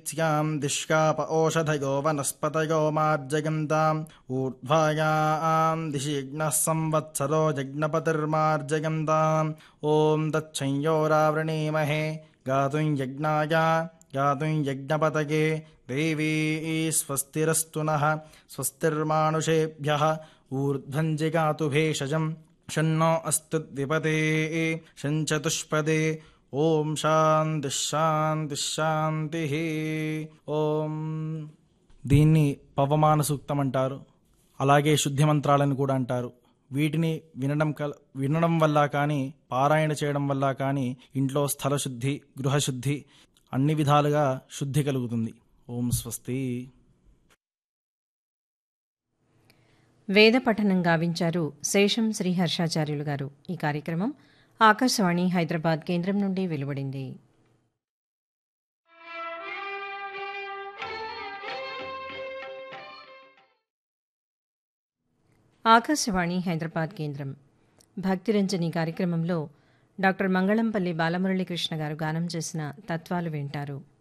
स्यां दिश्काप ओषधयो वनस्पतयो मार्जयन्ताम् ऊर्ध्वायां दिशि यज्ञः संवत्सरो यज्ञपतिर्मार्जयन्ताम् ॐ तच्छंयोरावृणीमहे गातुं यज्ञाय गातुं यज्ञपतये देवी स्वस्तिरस्तु नः स्वस्तिर्मानुषेभ्यः ऊर्ध्वं जिगातु भेषजम् शन्नो अस्तु द्विपदे शञ्चतुष्पदे ఓం శాంతి శాంతి శాంతి ఓం దీన్ని పవమాన సూక్తం అంటారు అలాగే శుద్ధి మంత్రాలను కూడా అంటారు వీటిని వినడం కల వినడం వల్ల కానీ పారాయణ చేయడం వల్ల కానీ ఇంట్లో స్థల శుద్ధి గృహశుద్ధి అన్ని విధాలుగా శుద్ధి కలుగుతుంది ఓం స్వస్తి వేద పఠనం గావించారు శేషం శ్రీ హర్షాచార్యులు గారు ఈ కార్యక్రమం ఆకాశవాణి హైదరాబాద్ కేంద్రం నుండి వెలువడింది ఆకాశవాణి హైదరాబాద్ కేంద్రం భక్తిరంజని కార్యక్రమంలో డాక్టర్ మంగళంపల్లి బాలమురళీకృష్ణ గారు గానం చేసిన తత్వాలు వింటారు